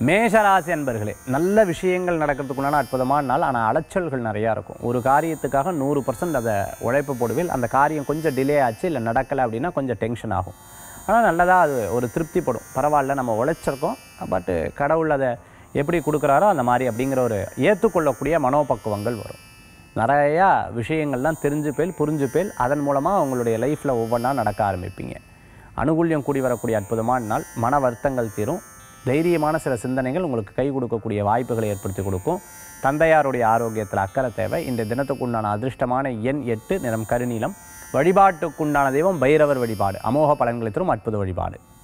மேஷராசி அன்பர்களே நல்ல விஷயங்கள் நடக்கிறதுக்குள்ளான அற்புதமான நாள் ஆனால் அலைச்சல்கள் நிறையா இருக்கும் ஒரு காரியத்துக்காக நூறு பர்சன்ட் அதை உழைப்பு போடுவேல் அந்த காரியம் கொஞ்சம் டிலே ஆச்சு இல்லை நடக்கலை அப்படின்னா கொஞ்சம் டென்ஷன் ஆகும் ஆனால் நல்லதாக அது ஒரு திருப்திப்படும் பரவாயில்ல நம்ம உழைச்சிருக்கோம் பட்டு கடவுள் அதை எப்படி கொடுக்குறாரோ அந்த மாதிரி அப்படிங்கிற ஒரு ஏற்றுக்கொள்ளக்கூடிய மனோபக்குவங்கள் வரும் நிறையா விஷயங்கள்லாம் தெரிஞ்சுப்பேல் புரிஞ்சுப்பேல் அதன் மூலமாக உங்களுடைய லைஃப்பில் ஒவ்வொன்றா நடக்க ஆரம்பிப்பீங்க அனுகூல்யம் கூடி வரக்கூடிய அற்புதமான நாள் மன வருத்தங்கள் தீரும் தைரியமான சில சிந்தனைகள் உங்களுக்கு கை கொடுக்கக்கூடிய வாய்ப்புகளை ஏற்படுத்தி கொடுக்கும் தந்தையாருடைய ஆரோக்கியத்தில் அக்கறை தேவை இந்த தினத்துக்குண்டான அதிர்ஷ்டமான எண் எட்டு நிறம் கருநீலம் வழிபாட்டுக்குண்டான தெய்வம் பைரவர் வழிபாடு அமோக பலன்களை தரும் அற்புத வழிபாடு